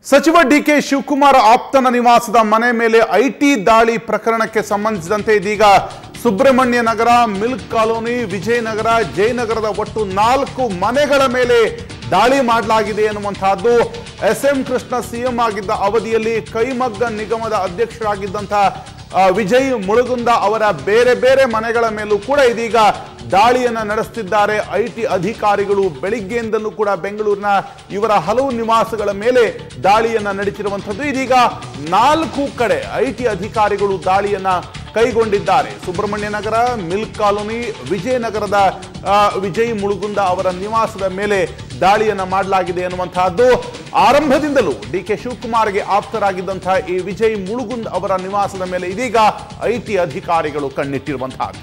ಸಚಿವ ಡಿಕೆ ಶಿವಕುಮಾರ್ ಆಪ್ತನ ನಿವಾಸದ ಮನೆ ಮೇಲೆ ಐಟಿ ದಾಳಿ ಪ್ರಕರಣಕ್ಕೆ ಸಂಬಂಧಿಸಿದಂತೆ ಇದೀಗ ಸುಬ್ರಹ್ಮಣ್ಯ ನಗರ ಮಿಲ್ಕ್ ಕಾಲೋನಿ ವಿಜಯನಗರ ಜಯನಗರದ ಒಟ್ಟು ನಾಲ್ಕು ಮನೆಗಳ ಮೇಲೆ ದಾಳಿ ಮಾಡಲಾಗಿದೆ ಎನ್ನುವಂತಹದ್ದು ಎಸ್ ಎಂ ಕೃಷ್ಣ ಸಿಎಂ ಆಗಿದ್ದ ಅವಧಿಯಲ್ಲಿ ಕೈಮಗ್ಗ ನಿಗಮದ ಅಧ್ಯಕ್ಷರಾಗಿದ್ದಂಥ ಆ, ವಿಜಯ್ ಮುಳುಗುಂದ ಅವರ ಬೇರೆ ಬೇರೆ ಮನೆಗಳ ಮೇಲೂ ಕೂಡ ಇದೀಗ ದಾಳಿಯನ್ನ ನಡೆಸುತ್ತಿದ್ದಾರೆ ಐ ಟಿ ಅಧಿಕಾರಿಗಳು ಬೆಳಿಗ್ಗೆಯಿಂದಲೂ ಕೂಡ ಬೆಂಗಳೂರಿನ ಇವರ ಹಲವು ನಿವಾಸಗಳ ಮೇಲೆ ದಾಳಿಯನ್ನ ನಡೆಸಿರುವಂಥದ್ದು ಇದೀಗ ನಾಲ್ಕು ಕಡೆ ಐ ಟಿ ಅಧಿಕಾರಿಗಳು ದಾಳಿಯನ್ನ ಕೈಗೊಂಡಿದ್ದಾರೆ ಸುಬ್ರಹ್ಮಣ್ಯ ನಗರ ಮಿಲ್ಕ್ ಕಾಲೋನಿ ವಿಜಯನಗರದ ಆ, ವಿಜಯ್ ಮುಳುಗುಂದ ಅವರ ನಿವಾಸದ ಮೇಲೆ ದಾಳಿಯನ್ನ ಮಾಡಲಾಗಿದೆ ಎನ್ನುವಂತಹದ್ದು ಆರಂಭದಿಂದಲೂ ಡಿ ಕೆ ಶಿವಕುಮಾರ್ಗೆ ಆಪ್ತರಾಗಿದ್ದಂತಹ ಈ ವಿಜಯ್ ಮುಳುಗುಂದ್ ಅವರ ನಿವಾಸದ ಮೇಲೆ ಇದೀಗ ಐ ಟಿ ಅಧಿಕಾರಿಗಳು ಕಣ್ಣಿಟ್ಟಿರುವಂತಹದ್ದು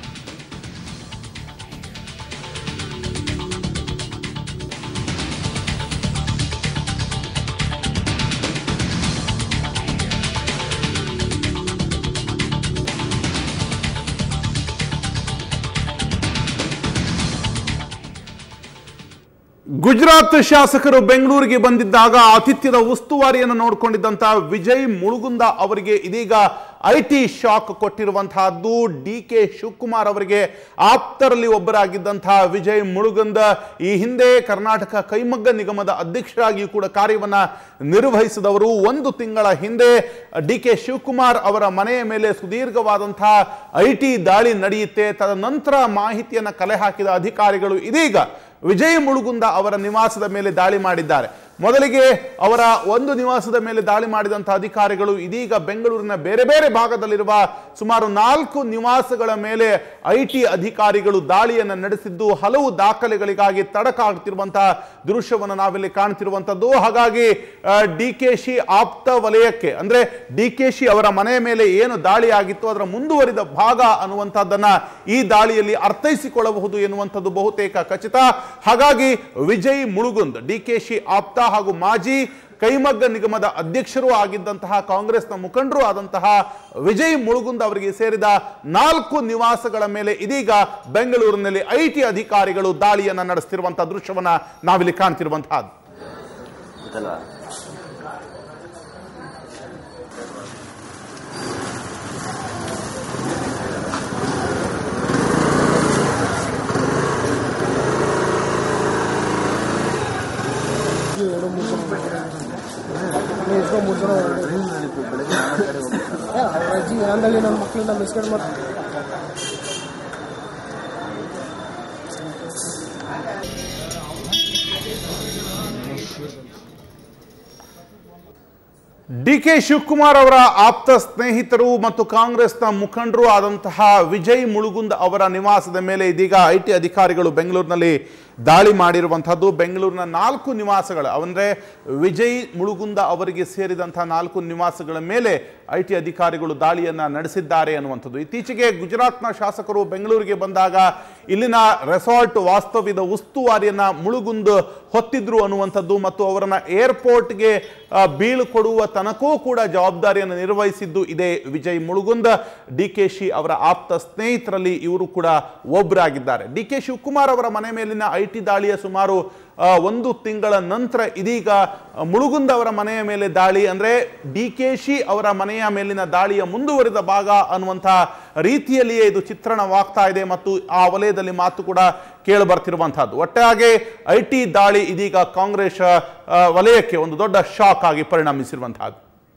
ಗುಜರಾತ್ ಶಾಸಕರು ಬೆಂಗಳೂರಿಗೆ ಬಂದಿದ್ದಾಗ ಆತಿಥ್ಯದ ಉಸ್ತುವಾರಿಯನ್ನು ನೋಡಿಕೊಂಡಿದ್ದಂತಹ ವಿಜಯ್ ಮುಳುಗುಂದ ಅವರಿಗೆ ಇದೀಗ ಐ ಟಿ ಶಾಕ್ ಕೊಟ್ಟಿರುವಂತಹದ್ದು ಡಿ ಕೆ ಶಿವಕುಮಾರ್ ಅವರಿಗೆ ಆಪ್ತರಲ್ಲಿ ಒಬ್ಬರಾಗಿದ್ದಂತಹ ವಿಜಯ್ ಮುಳುಗುಂದ ಈ ಹಿಂದೆ ಕರ್ನಾಟಕ ಕೈಮಗ್ಗ ನಿಗಮದ ಅಧ್ಯಕ್ಷರಾಗಿಯೂ ಕೂಡ ಕಾರ್ಯವನ್ನ ನಿರ್ವಹಿಸಿದವರು ಒಂದು ತಿಂಗಳ ಹಿಂದೆ ಡಿ ಕೆ ಶಿವಕುಮಾರ್ ಅವರ ಮನೆಯ ಮೇಲೆ ಸುದೀರ್ಘವಾದಂತಹ ಐ ಟಿ ದಾಳಿ ನಡೆಯುತ್ತೆ ತದನಂತರ ಮಾಹಿತಿಯನ್ನು ಕಲೆ ಹಾಕಿದ ಅಧಿಕಾರಿಗಳು ಇದೀಗ ವಿಜಯ್ ಮುಳುಗುಂದ ಅವರ ನಿವಾಸದ ಮೇಲೆ ದಾಳಿ ಮಾಡಿದ್ದಾರೆ ಮೊದಲಿಗೆ ಅವರ ಒಂದು ನಿವಾಸದ ಮೇಲೆ ದಾಳಿ ಮಾಡಿದಂಥ ಅಧಿಕಾರಿಗಳು ಇದೀಗ ಬೆಂಗಳೂರಿನ ಬೇರೆ ಬೇರೆ ಭಾಗದಲ್ಲಿರುವ ಸುಮಾರು ನಾಲ್ಕು ನಿವಾಸಗಳ ಮೇಲೆ ಐ ಟಿ ಅಧಿಕಾರಿಗಳು ದಾಳಿಯನ್ನು ನಡೆಸಿದ್ದು ಹಲವು ದಾಖಲೆಗಳಿಗಾಗಿ ತಡಕಾಗ್ತಿರುವಂತಹ ದೃಶ್ಯವನ್ನು ನಾವಿಲ್ಲಿ ಕಾಣ್ತಿರುವಂಥದ್ದು ಹಾಗಾಗಿ ಡಿ ಕೆ ಶಿ ಆಪ್ತ ವಲಯಕ್ಕೆ ಅಂದ್ರೆ ಡಿ ಕೆ ಶಿ ಅವರ ಮನೆಯ ಮೇಲೆ ಏನು ದಾಳಿ ಆಗಿತ್ತು ಅದರ ಮುಂದುವರಿದ ಭಾಗ ಅನ್ನುವಂಥದ್ದನ್ನ ಈ ದಾಳಿಯಲ್ಲಿ ಅರ್ಥೈಸಿಕೊಳ್ಳಬಹುದು ಎನ್ನುವಂಥದ್ದು ಬಹುತೇಕ ಖಚಿತ ಹಾಗಾಗಿ ವಿಜಯ್ ಮುಳುಗುಂದ್ ಡಿ ಕೆ ಶಿ ಆಪ್ತ ಹಾಗೂ ಮಾಜಿ ಕೈಮಗ್ಗ ನಿಗಮದ ಅಧ್ಯಕ್ಷರೂ ಆಗಿದ್ದಂತಹ ಕಾಂಗ್ರೆಸ್ನ ಮುಖಂಡರು ಆದಂತಹ ವಿಜಯ್ ಮುಳುಗುಂದ್ ಅವರಿಗೆ ಸೇರಿದ ನಾಲ್ಕು ನಿವಾಸಗಳ ಮೇಲೆ ಇದೀಗ ಬೆಂಗಳೂರಿನಲ್ಲಿ ಐ ಟಿ ಅಧಿಕಾರಿಗಳು ದಾಳಿಯನ್ನ ನಡೆಸ್ತಿರುವಂತಹ ದೃಶ್ಯವನ್ನ ನಾವಿಲ್ಲಿ ಕಾಣ್ತಿರುವಂತಹದ್ದು ಗೊತ್ತಲ್ವಾ ಎಷ್ಟೋ ಮೂರು ಜನ ಅವ್ರ ಅಜ್ಜಿ ಅಂದಲ್ಲಿ ನನ್ನ ಮಕ್ಕಳನ್ನ ಮಿಸ್ಕೇಟ್ ಮಾಡ್ತಾರೆ ಡಿ ಕೆ ಶಿವಕುಮಾರ್ ಅವರ ಆಪ್ತ ಸ್ನೇಹಿತರು ಮತ್ತು ಕಾಂಗ್ರೆಸ್ನ ಮುಖಂಡರು ಆದಂತಹ ವಿಜಯ್ ಮುಳುಗುಂದ್ ಅವರ ನಿವಾಸದ ಮೇಲೆ ಇದೀಗ ಐ ಟಿ ಅಧಿಕಾರಿಗಳು ಬೆಂಗಳೂರಿನಲ್ಲಿ ದಾಳಿ ಮಾಡಿರುವಂಥದ್ದು ಬೆಂಗಳೂರಿನ ನಾಲ್ಕು ನಿವಾಸಗಳು ಅಂದರೆ ವಿಜಯ್ ಮುಳುಗುಂದ ಅವರಿಗೆ ಸೇರಿದಂತಹ ನಾಲ್ಕು ನಿವಾಸಗಳ ಮೇಲೆ ಐ ಟಿ ಅಧಿಕಾರಿಗಳು ದಾಳಿಯನ್ನ ನಡೆಸಿದ್ದಾರೆ ಅನ್ನುವಂಥದ್ದು ಇತ್ತೀಚೆಗೆ ಗುಜರಾತ್ನ ಶಾಸಕರು ಬೆಂಗಳೂರಿಗೆ ಬಂದಾಗ ಇಲ್ಲಿನ ರೆಸಾರ್ಟ್ ವಾಸ್ತವ್ಯದ ಉಸ್ತುವಾರಿಯನ್ನ ಮುಳುಗುಂದು ಹೊತ್ತಿದ್ರು ಅನ್ನುವಂಥದ್ದು ಮತ್ತು ಅವರನ್ನ ಏರ್ಪೋರ್ಟ್ಗೆ ಆ, ಬೀಳ್ಕೊಡುವ ತನಕೂ ಕೂಡ ಜವಾಬ್ದಾರಿಯನ್ನು ನಿರ್ವಹಿಸಿದ್ದು ಇದೇ ವಿಜಯ್ ಮುಳುಗುಂದ ಡಿ ಕೆ ಶಿ ಅವರ ಆಪ್ತ ಸ್ನೇಹಿತರಲ್ಲಿ ಇವರು ಕೂಡ ಒಬ್ಬರಾಗಿದ್ದಾರೆ ಡಿ ಕೆ ಶಿವಕುಮಾರ್ ಅವರ ಮನೆ ಮೇಲಿನ ಐ ಟಿ ದಾಳಿಯ ಸುಮಾರು ಆ, ಒಂದು ತಿಂಗಳ ನಂತರ ಇದೀಗ ಆ, ಮುಳುಗುಂದ ಅವರ ಮನೆಯ ಮೇಲೆ ದಾಳಿ ಅಂದ್ರೆ ಡಿ ಕೆ ಶಿ ಅವರ ಮನೆಯ ಮೇಲಿನ ದಾಳಿಯ ಮುಂದುವರಿದ ಭಾಗ ಅನ್ನುವಂಥ ರೀತಿಯಲ್ಲಿಯೇ ಇದು ಚಿತ್ರಣವಾಗ್ತಾ ಇದೆ ಮತ್ತು ಆ ವಲಯದಲ್ಲಿ ಮಾತು ಕೂಡ ಕೇಳಿ ಬರ್ತಿರುವಂತಹದ್ದು ಒಟ್ಟಾಗೆ ಐ ಟಿ ದಾಳಿ ಇದೀಗ ಕಾಂಗ್ರೆಸ್ ಆ, ವಲಯಕ್ಕೆ ಒಂದು ದೊಡ್ಡ ಶಾಕ್ ಆಗಿ ಪರಿಣಮಿಸಿರುವಂತಹದ್ದು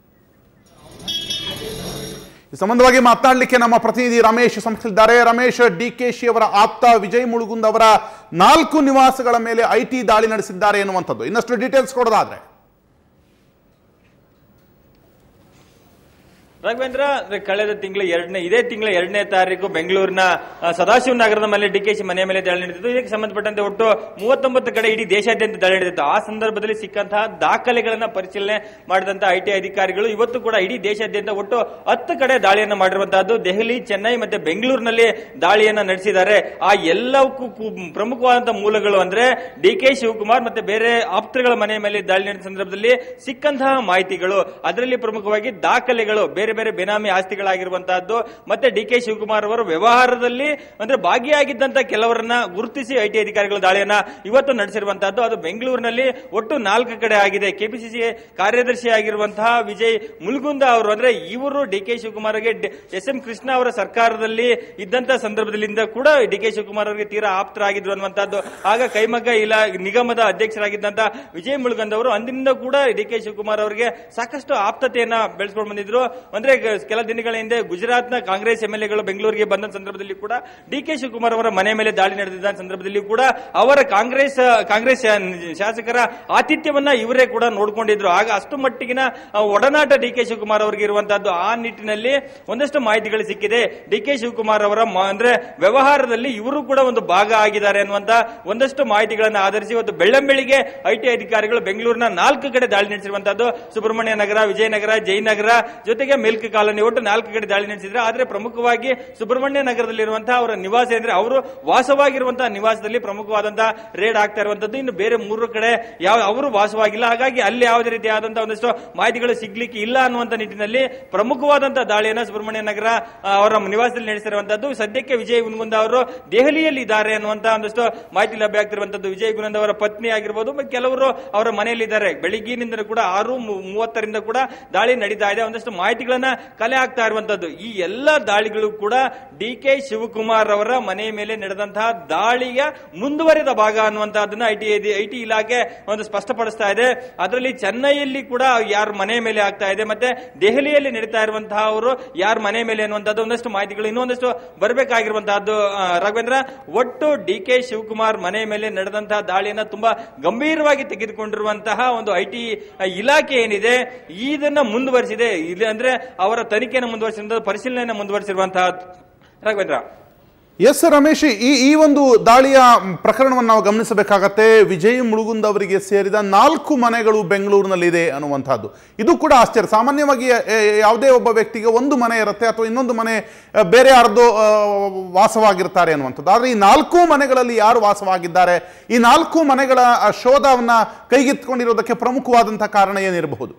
ಈ ಸಂಬಂಧವಾಗಿ ಮಾತನಾಡಲಿಕ್ಕೆ ನಮ್ಮ ಪ್ರತಿನಿಧಿ ರಮೇಶ್ ಸಂಸ್ಥಿದ್ದಾರೆ ರಮೇಶ್ ಡಿ ಕೆ ಶಿ ಅವರ ಆಪ್ತ ವಿಜಯ್ ಮುಳುಗುಂದ್ ಅವರ ನಾಲ್ಕು ನಿವಾಸಗಳ ಮೇಲೆ ಐ ಟಿ ದಾಳಿ ನಡೆಸಿದ್ದಾರೆ ಎನ್ನುವಂಥದ್ದು ಇನ್ನಷ್ಟು ಡೀಟೇಲ್ಸ್ ಕೊಡೋದಾದ್ರೆ ರಾಘವೇಂದ್ರ ಅಂದ್ರೆ ಕಳೆದ ತಿಂಗಳ ಎರಡನೇ ಇದೇ ತಿಂಗಳ ಎರಡನೇ ತಾರೀಕು ಬೆಂಗಳೂರಿನ ಆ, ಸದಾಶಿವ ನಗರದ ಮೇಲೆ ಡಿಕೆಶಿ ಮನೆಯ ಮೇಲೆ ದಾಳಿ ನಡೆದಿತ್ತು ಇದಕ್ಕೆ ಸಂಬಂಧಪಟ್ಟಂತೆ ಒಟ್ಟು ಮೂವತ್ತೊಂಬತ್ತು ಕಡೆ ಇಡೀ ದೇಶಾದ್ಯಂತ ದಾಳಿ ನಡೆದಿತ್ತು ಆ ಸಂದರ್ಭದಲ್ಲಿ ಸಿಕ್ಕಂತಹ ದಾಖಲೆಗಳನ್ನ ಪರಿಶೀಲನೆ ಮಾಡಿದಂತಹ ಐಟಿ ಅಧಿಕಾರಿಗಳು ಇವತ್ತು ಕೂಡ ಇಡೀ ದೇಶಾದ್ಯಂತ ಒಟ್ಟು ಹತ್ತು ಕಡೆ ದಾಳಿಯನ್ನ ಮಾಡಿರುವಂತಹದ್ದು ದೆಹಲಿ ಚೆನ್ನೈ ಮತ್ತೆ ಬೆಂಗಳೂರಿನಲ್ಲಿ ದಾಳಿಯನ್ನ ನಡೆಸಿದ್ದಾರೆ ಆ ಎಲ್ಲಕ್ಕೂ ಕು- ಪ್ರಮುಖವಾದಂತಹ ಮೂಲಗಳು ಅಂದ್ರೆ ಡಿ ಕೆ ಶಿವಕುಮಾರ್ ಮತ್ತೆ ಬೇರೆ ಆಪ್ತರುಗಳ ಮನೆಯ ಮೇಲೆ ದಾಳಿ ನಡೆದ ಸಂದರ್ಭದಲ್ಲಿ ಸಿಕ್ಕಂತಹ ಮಾಹಿತಿಗಳು ಅದರಲ್ಲಿ ಪ್ರಮುಖವಾಗಿ ದಾಖಲೆಗಳು ಬೇರೆ ಬೇರೆ ಬೇನಾಮಿ ಆಸ್ತಿಗಳಾಗಿರುವಂತಹದ್ದು ಮತ್ತೆ ಡಿ ಕೆ ಶಿವಕುಮಾರ್ ಅವರು ವ್ಯವಹಾರದಲ್ಲಿ ಅಂದ್ರೆ ಭಾಗಿಯಾಗಿದ್ದಂತ ಕೆಲವರನ್ನ ಗುರುತಿಸಿ ಐಟಿ ಅಧಿಕಾರಿಗಳು ದಾಳಿಯನ್ನ ಇವತ್ತು ನಡೆಸಿರುವಂತಹದ್ದು ಅದು ಬೆಂಗಳೂರಿನಲ್ಲಿ ಒಟ್ಟು ನಾಲ್ಕು ಕಡೆ ಆಗಿದೆ ಕೆಪಿಸಿಸಿ ಕಾರ್ಯದರ್ಶಿ ಆಗಿರುವಂತಹ ವಿಜಯ್ ಮುಲ್ಗುಂದ ಅವರು ಅಂದ್ರೆ ಇವರು ಡಿ ಕೆ ಶಿವಕುಮಾರ್ಗೆ ಎಸ್ ಎಂ ಕೃಷ್ಣ ಅವರ ಸರ್ಕಾರದಲ್ಲಿ ಇದ್ದಂತ ಸಂದರ್ಭದಲ್ಲಿಂದ ಕೂಡ ಡಿ ಕೆ ಶಿವಕುಮಾರ್ ಅವರಿಗೆ ತೀರಾ ಆಪ್ತರಾಗಿದ್ರು ಅನ್ನುವಂಥದ್ದು ಆಗ ಕೈಮಗ್ಗ ಇಲಾ ನಿಗಮದ ಅಧ್ಯಕ್ಷರಾಗಿದ್ದಂತ ವಿಜಯ್ ಮುಳುಗಂದ್ ಅವರು ಅಂದಿನಿಂದ ಕೂಡ ಡಿ ಕೆ ಶಿವಕುಮಾರ್ ಅವರಿಗೆ ಸಾಕಷ್ಟು ಆಪ್ತತೆಯನ್ನ ಬೆಳೆಸ್ಕೊಂಡು ಬಂದಿದ್ರು ಅಂದ್ರೆ ಗ- ಕೆಲ ದಿನಗಳ ಹಿಂದೆ ಗುಜರಾತ್ನ ಕಾಂಗ್ರೆಸ್ ಎಂ ಎಲ್ ಎಗಳು ಬೆಂಗಳೂರಿಗೆ ಬಂದ ಸಂದರ್ಭದಲ್ಲಿ ಕೂಡ ಡಿ ಕೆ ಶಿವಕುಮಾರ್ ಅವರ ಮನೆ ಮೇಲೆ ದಾಳಿ ನಡೆದಿದ್ದ ಸಂದರ್ಭದಲ್ಲಿ ಕೂಡ ಅವರ ಕಾಂಗ್ರೆಸ್ ಕಾಂಗ್ರೆಸ್ ಶಾ- ಶಾಸಕರ ಆತಿಥ್ಯವನ್ನ ಇವರೇ ಕೂಡ ನೋಡ್ಕೊಂಡಿದ್ರು ಆಗ ಅಷ್ಟು ಮಟ್ಟಿಗಿನ ಆ, ಒಡನಾಟ ಡಿ ಕೆ ಶಿವಕುಮಾರ್ ಅವರಿಗೆ ಇರುವಂತಹದ್ದು ಆ ನಿಟ್ಟಿನಲ್ಲಿ ಒಂದಷ್ಟು ಮಾಹಿತಿಗಳು ಸಿಕ್ಕಿದೆ ಡಿ ಕೆ ಶಿವಕುಮಾರ್ ಅವರ ಮ- ಅಂದ್ರೆ ವ್ಯವಹಾರದಲ್ಲಿ ಇವರು ಕೂಡ ಒಂದು ಭಾಗ ಆಗಿದ್ದಾರೆ ಅನ್ನುವಂತ ಒಂದಷ್ಟು ಮಾಹಿತಿಗಳನ್ನು ಆಧರಿಸಿ ಇವತ್ತು ಬೆಳ್ಳಂಬೆಳಿಗ್ಗೆ ಐಟಿ ಅಧಿಕಾರಿಗಳು ಬೆಂಗಳೂರಿನ ನಾಲ್ಕು ಕಡೆ ದಾಳಿ ನಡೆಸಿರುವಂತಹದ್ದು ಸುಬ್ರಹ್ಮಣ್ಯ ನಗರ ವಿಜಯನಗರ ಜಯನಗರ ಜೊತೆಗೆ ಮಿಲ್ಕ್ ಕಾಲೋನಿ ಒಟ್ಟು ನಾಲ್ಕು ಕಡೆ ದಾಳಿ ನಡೆಸಿದ್ರೆ ಆದ್ರೆ ಪ್ರಮುಖವಾಗಿ ಸುಬ್ರಹ್ಮಣ್ಯ ನಗರದಲ್ಲಿರುವಂತಹ ಅವರ ನಿವಾಸ ಅಂದ್ರೆ ಅವರು ವಾಸವಾಗಿರುವಂತಹ ನಿವಾಸದಲ್ಲಿ ಪ್ರಮುಖವಾದಂತಹ ರೇಡ್ ಆಗ್ತಾ ಇರುವಂತದ್ದು ಇನ್ನು ಬೇರೆ ಮೂರು ಕಡೆ ಯಾವ ಅವರು ವಾಸವಾಗಿಲ್ಲ ಹಾಗಾಗಿ ಅಲ್ಲಿ ಯಾವುದೇ ರೀತಿಯಾದಂತಹ ಒಂದಷ್ಟು ಮಾಹಿತಿಗಳು ಸಿಗ್ಲಿಕ್ಕೆ ಇಲ್ಲ ಅನ್ನುವಂತ ನಿಟ್ಟಿನಲ್ಲಿ ಪ್ರಮುಖವಾದಂತಹ ದಾಳಿಯನ್ನ ಸುಬ್ರಹ್ಮಣ್ಯ ನಗರ ಆ, ಅವರ ನಿವಾಸದಲ್ಲಿ ನಡೆಸಿರುವಂತದ್ದು ಸದ್ಯಕ್ಕೆ ವಿಜಯ್ ಗುನ್ಗುಂದ ಅವರು ದೆಹಲಿಯಲ್ಲಿ ಇದ್ದಾರೆ ಅನ್ನುವಂತ ಒಂದಷ್ಟು ಮಾಹಿತಿ ಲಭ್ಯ ಆಗ್ತಿರುವಂತದ್ದು ವಿಜಯ್ ಗುನಂದ್ ಅವರ ಪತ್ನಿ ಆಗಿರ್ಬೋದು ಮತ್ತೆ ಕೆಲವರು ಅವರ ಮನೆಯಲ್ಲಿ ಇದ್ದಾರೆ ಬೆಳಿಗ್ಗಿನಿಂದ ಕೂಡ ಆರು ಮೂ- ಮೂವತ್ತರಿಂದ ಕೂಡ ದಾಳಿ ನಡೀತಾ ಇದೆ ಒಂದಷ್ಟು ಮಾಹಿತಿಗಳನ್ನ ಕಲೆ ಆಗ್ತಾ ಇರುವಂತದ್ದು ಈ ಎಲ್ಲ ದಾಳಿಗಳು ಕೂಡ ಡಿ ಕೆ ಶಿವಕುಮಾರ್ ಅವರ ಮನೆ ಮೇಲೆ ನಡೆದಂತಹ ದಾಳಿಯ ಮುಂದುವರೆದ ಭಾಗ ಅನ್ನುವಂತಹದನ್ನ ಐಟಿ ಐಟಿ ಇಲಾಖೆ ಒಂದು ಸ್ಪಷ್ಟಪಡಿಸ್ತಾ ಇದೆ ಅದರಲ್ಲಿ ಚೆನ್ನೈಯಲ್ಲಿ ಕೂಡ ಯಾರ ಮನೆ ಮೇಲೆ ಆಗ್ತಾ ಇದೆ ಮತ್ತೆ ದೆಹಲಿಯಲ್ಲಿ ನಡೀತಾ ಇರುವಂತಹ ಅವರು ಯಾರ ಮನೆ ಮೇಲೆ ಅನ್ನುವಂಥದ್ದು ಒಂದಷ್ಟು ಮಾಹಿತಿಗಳು ಇನ್ನೊಂದಷ್ಟು ಬರಬೇಕಾಗಿರುವಂತಹದ್ದು ಆ, ರಾಘವೇಂದ್ರ ಒಟ್ಟು ಡಿ ಕೆ ಶಿವಕುಮಾರ್ ಮನೆ ಮೇಲೆ ನಡೆದಂತಹ ದಾಳಿಯನ್ನ ತುಂಬಾ ಗಂಭೀರವಾಗಿ ತೆಗೆದುಕೊಂಡಿರುವಂತಹ ಒಂದು ಐಟಿ ಇಲಾಖೆ ಏನಿದೆ ಇದನ್ನ ಮುಂದುವರಿಸಿದೆ ಇಲ್ಲಿ ಅಂದ್ರೆ ಅವರ ತನಿಖೆಯನ್ನು ಮುಂದುವರಿಸಿರುವಂತಹ ಪರಿಶೀಲನೆಯನ್ನು ಮುಂದುವರಿಸಿರುವಂತಹ ರಾಘವೇಂದ್ರ ಎಸ್ ರಮೇಶ್ ಈ ಈ ಒಂದು ದಾಳಿಯ ಪ್ರಕರಣವನ್ನು ನಾವು ಗಮನಿಸಬೇಕಾಗತ್ತೆ ವಿಜಯ್ ಮುಳುಗುಂದ್ ಅವರಿಗೆ ಸೇರಿದ ನಾಲ್ಕು ಮನೆಗಳು ಬೆಂಗಳೂರಿನಲ್ಲಿದೆ ಅನ್ನುವಂಥದ್ದು ಇದು ಕೂಡ ಆಶ್ಚರ್ಯ ಸಾಮಾನ್ಯವಾಗಿ ಎ, ಎ, ಯಾವುದೇ ಒಬ್ಬ ವ್ಯಕ್ತಿಗೆ ಒಂದು ಮನೆ ಇರುತ್ತೆ ಅಥವಾ ಇನ್ನೊಂದು ಮನೆ ಅ, ಬೇರೆ ಯಾರ್ದೋ ಆ, ವಾಸವಾಗಿರ್ತಾರೆ ಅನ್ನುವಂಥದ್ದು ಆದರೆ ಈ ನಾಲ್ಕು ಮನೆಗಳಲ್ಲಿ ಯಾರು ವಾಸವಾಗಿದ್ದಾರೆ ಈ ನಾಲ್ಕು ಮನೆಗಳ ಆ, ಶೋಧವನ್ನ ಕೈಗೆತ್ತಿಕೊಂಡಿರೋದಕ್ಕೆ ಪ್ರಮುಖವಾದಂತಹ ಕಾರಣ ಏನಿರಬಹುದು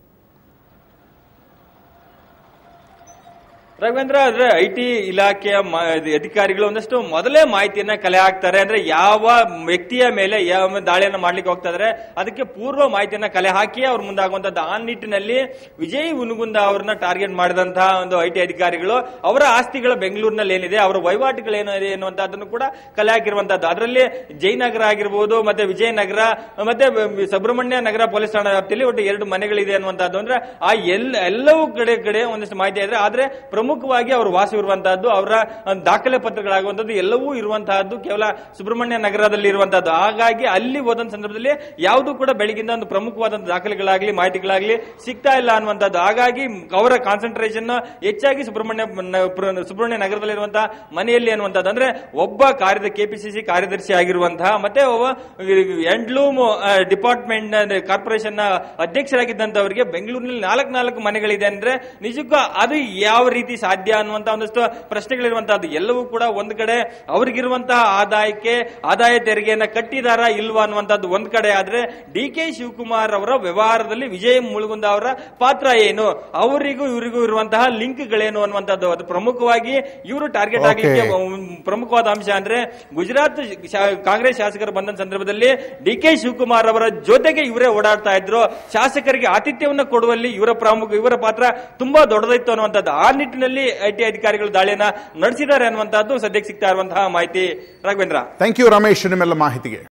ರಾಘವೇಂದ್ರ ಅಂದ್ರೆ ಐಟಿ ಇಲಾಖೆಯ ಮ- ಅಧಿಕಾರಿಗಳು ಒಂದಷ್ಟು ಮೊದಲೇ ಮಾಹಿತಿಯನ್ನ ಕಲೆ ಹಾಕ್ತಾರೆ ಅಂದ್ರೆ ಯಾವ ವ್ಯಕ್ತಿಯ ಮೇಲೆ ಯಾವ ದಾಳಿಯನ್ನ ಮಾಡ್ಲಿಕ್ಕೆ ಹೋಗ್ತಾ ಇದಾರೆ ಅದಕ್ಕೆ ಪೂರ್ವ ಮಾಹಿತಿಯನ್ನ ಕಲೆ ಹಾಕಿ ಅವ್ರು ಮುಂದಾಗುವಂತದ್ದು ಆ ನಿಟ್ಟಿನಲ್ಲಿ ವಿಜಯ್ ಉನುಗುಂದ ಅವ್ರನ್ನ ಟಾರ್ಗೆಟ್ ಮಾಡಿದಂತಹ ಒಂದು ಐಟಿ ಅಧಿಕಾರಿಗಳು ಅವರ ಆಸ್ತಿಗಳ ಬೆಂಗಳೂರಿನಲ್ಲಿ ಏನಿದೆ ಅವರ ವಹಿವಾಟುಗಳು ಏನಿದೆ ಅನ್ನುವಂಥದ್ದನ್ನು ಕೂಡ ಕಲೆ ಹಾಕಿರುವಂತದ್ದು ಅದರಲ್ಲಿ ಜಯನಗರ ಆಗಿರ್ಬೋದು ಮತ್ತೆ ವಿಜಯನಗರ ಮತ್ತೆ ಸುಬ್ರಹ್ಮಣ್ಯ ನಗರ ಪೊಲೀಸ್ ಠಾಣಾ ವ್ಯಾಪ್ತಿಯಲ್ಲಿ ಒಟ್ಟು ಎರಡು ಮನೆಗಳಿದೆ ಅನ್ನುವಂಥದ್ದು ಅಂದ್ರೆ ಆ ಎಲ್ಲ ಎಲ್ಲವೂ ಕಡೆ ಕಡೆ ಒಂದಿಷ್ಟು ಮಾಹಿತಿ ಇದೆ ಆದ್ರೆ ಪ್ರಮುಖವಾಗಿ ಅವರು ವಾಸವಿರುವಂತಹದ್ದು ಅವರ ಒಂದು ದಾಖಲೆ ಪತ್ರಗಳಾಗುವಂತದ್ದು ಎಲ್ಲವೂ ಇರುವಂತಹದ್ದು ಕೇವಲ ಸುಬ್ರಹ್ಮಣ್ಯ ನಗರದಲ್ಲಿ ಇರುವಂತಹದ್ದು ಹಾಗಾಗಿ ಅಲ್ಲಿ ಹೋದಂತ ಸಂದರ್ಭದಲ್ಲಿ ಯಾವುದು ಕೂಡ ಬೆಳಗಿಂದ ಒಂದು ಪ್ರಮುಖವಾದಂತಹ ದಾಖಲೆಗಳಾಗ್ಲಿ ಮಾಹಿತಿಗಳಾಗ್ಲಿ ಸಿಗ್ತಾ ಇಲ್ಲ ಅನ್ನುವಂಥದ್ದು ಹಾಗಾಗಿ ಅವರ ಕಾನ್ಸಂಟ್ರೇಷನ್ ಹೆಚ್ಚಾಗಿ ಸುಬ್ರಹ್ಮಣ್ಯ ನ- ಪ್ರ- ಸುಬ್ರಹ್ಮಣ್ಯ ನಗರದಲ್ಲಿರುವಂತಹ ಮನೆಯಲ್ಲಿ ಅನ್ನುವಂಥದ್ದು ಅಂದ್ರೆ ಒಬ್ಬ ಕಾರ್ಯದ ಕೆಪಿಸಿಸಿ ಕಾರ್ಯದರ್ಶಿ ಆಗಿರುವಂತಹ ಮತ್ತೆ ಒಬ್ಬ ಎಂಡ್ಲೂಮ್ ಡಿಪಾರ್ಟ್ಮೆಂಟ್ ಕಾರ್ಪೊರೇಷನ್ ಅಧ್ಯಕ್ಷರಾಗಿದ್ದಂತವರಿಗೆ ಬೆಂಗಳೂರಿನಲ್ಲಿ ನಾಲ್ಕು ನಾಲ್ಕು ಮನೆಗಳಿದೆ ಅಂದ್ರೆ ನಿಜಕ್ಕೂ ಅದು ಯಾವ ರೀತಿ ಸಾಧ್ಯ ಅನ್ನುವಂತ ಒಂದಷ್ಟು ಪ್ರಶ್ನೆಗಳಿರುವಂತಹದ್ದು ಎಲ್ಲವೂ ಕೂಡ ಒಂದು ಕಡೆ ಅವ್ರಿಗಿರುವಂತಹ ಆದಾಯಕ್ಕೆ ಆದಾಯ ತೆರಿಗೆಯನ್ನ ಕಟ್ಟಿದಾರಾ ಇಲ್ವಾ ಅನ್ನುವಂಥದ್ದು ಒಂದ್ ಕಡೆ ಆದ್ರೆ ಡಿ ಕೆ ಶಿವಕುಮಾರ್ ಅವರ ವ್ಯವಹಾರದಲ್ಲಿ ವಿಜಯ ಮುಳುಗುಂದ ಅವರ ಪಾತ್ರ ಏನು ಅವರಿಗೂ ಇವರಿಗೂ ಇರುವಂತಹ ಲಿಂಕ್ಗಳೇನು ಅನ್ನುವಂಥದ್ದು ಅದು ಪ್ರಮುಖವಾಗಿ ಇವರು ಟಾರ್ಗೆಟ್ Okay. ಆಗ್ಲಿಕ್ಕೆ ಒಂದು ಪ್ರಮುಖವಾದ ಅಂಶ ಅಂದ್ರೆ ಗುಜರಾತ್ ಶಾ- ಕಾಂಗ್ರೆಸ್ ಶಾಸಕರು ಬಂದ ಸಂದರ್ಭದಲ್ಲಿ ಡಿ ಕೆ ಶಿವಕುಮಾರ್ ಅವರ ಜೊತೆಗೆ ಇವರೇ ಓಡಾಡ್ತಾ ಇದ್ರು ಶಾಸಕರಿಗೆ ಆತಿಥ್ಯವನ್ನ ಕೊಡುವಲ್ಲಿ ಇವರ ಪ್ರಮುಖ ಇವರ ಪಾತ್ರ ತುಂಬಾ ದೊಡ್ಡದಿತ್ತು ಅನ್ನುವಂಥದ್ದು ಆ ನಿಟ್ಟಿನಲ್ಲಿ ಐಟಿ ಅಧಿಕಾರಿಗಳು ದಾಳಿಯನ್ನ ನಡೆಸಿದ್ದಾರೆ ಅನ್ನುವಂತಹದ್ದು ಸದ್ಯಕ್ಕೆ ಸಿಗ್ತಾ ಇರುವಂತಹ ಮಾಹಿತಿ ರಾಘವೇಂದ್ರ ಥ್ಯಾಂಕ್ ಯು ರಮೇಶ್ ನಿಮ್ಮೆಲ್ಲ ಮಾಹಿತಿಗೆ